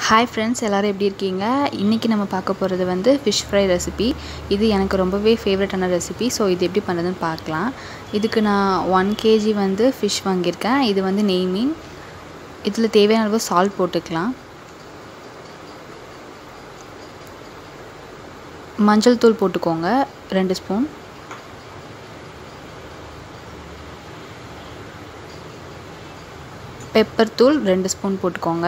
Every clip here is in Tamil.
ஹாய் ஃப்ரெண்ட்ஸ் எல்லோரும் எப்படி இருக்கீங்க இன்றைக்கி நம்ம பார்க்க போகிறது வந்து ஃபிஷ் ஃப்ரை ரெசிபி இது எனக்கு ரொம்பவே ஃபேவரட்டான ரெசிபி ஸோ இது எப்படி பண்ணுறதுன்னு பார்க்கலாம் இதுக்கு நான் ஒன் கேஜி வந்து ஃபிஷ் வாங்கியிருக்கேன் இது வந்து நெய் மீன் இதில் தேவையான அளவு சால்ட் போட்டுக்கலாம் மஞ்சள் தூள் போட்டுக்கோங்க ரெண்டு ஸ்பூன் பெப்பர் தூள் ரெண்டு ஸ்பூன் போட்டுக்கோங்க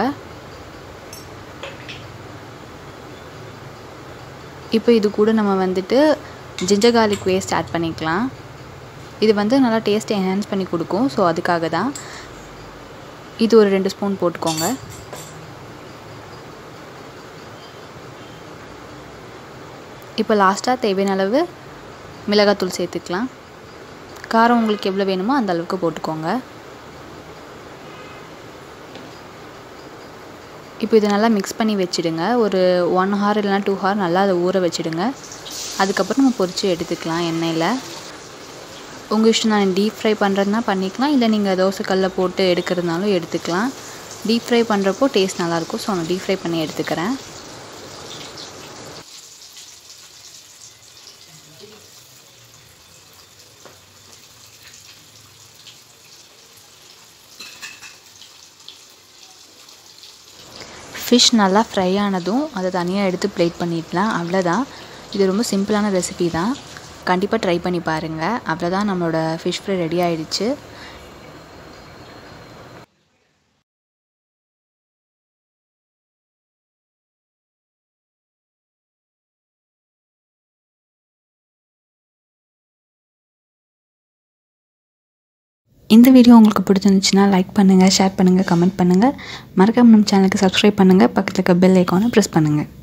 இப்போ இது கூட நம்ம வந்துட்டு ஜிஞ்சர் கார்லிக் வேஸ்ட் ஆட் பண்ணிக்கலாம் இது வந்து நல்லா டேஸ்ட்டை என்ஹான்ஸ் பண்ணி கொடுக்கும் ஸோ அதுக்காக தான் இது ஒரு ரெண்டு ஸ்பூன் போட்டுக்கோங்க இப்போ லாஸ்ட்டாக தேவையான அளவு மிளகாத்தூள் சேர்த்துக்கலாம் காரம் உங்களுக்கு எவ்வளோ வேணுமோ அந்த அளவுக்கு போட்டுக்கோங்க இப்போ இதை நல்லா மிக்ஸ் பண்ணி வச்சுடுங்க ஒரு ஒன் ஹார் இல்லைனா டூ ஹார் நல்லா அதை ஊற வச்சுடுங்க அதுக்கப்புறம் நம்ம பொரித்து எடுத்துக்கலாம் எண்ணெயில் உங்கள் இஷ்டம் நான் டீப் ஃப்ரை பண்ணுறதுனா பண்ணிக்கலாம் இல்லை நீங்கள் தோசைக்கல்லில் போட்டு எடுக்கிறதுனாலும் எடுத்துக்கலாம் டீப் ஃப்ரை பண்ணுறப்போ டேஸ்ட் நல்லாயிருக்கும் ஸோ நான் டீப் ஃப்ரை பண்ணி எடுத்துக்கிறேன் ஃபிஷ் நல்லா ஃப்ரை ஆனதும் அதை தனியாக எடுத்து ப்ளேட் பண்ணிடலாம் அவ்வளோதான் இது ரொம்ப சிம்பிளான ரெசிபி தான் கண்டிப்பாக ட்ரை பண்ணி பாருங்கள் அவ்வளோதான் நம்மளோட ஃபிஷ் ஃப்ரை ரெடி ஆகிடுச்சு இந்த வீடியோ உங்களுக்கு பிடிச்சிருந்துச்சுன்னா லைக் பண்ணுங்கள் ஷேர் பண்ணுங்கள் கமெண்ட் பண்ணுங்கள் மறக்காம நம்ம சேனலுக்கு சப்ஸ்கிரைப் பண்ணுங்கள் பக்கத்தில் இருக்க பெல் ஐக்கானை ப்ரெஸ் பண்ணுங்கள்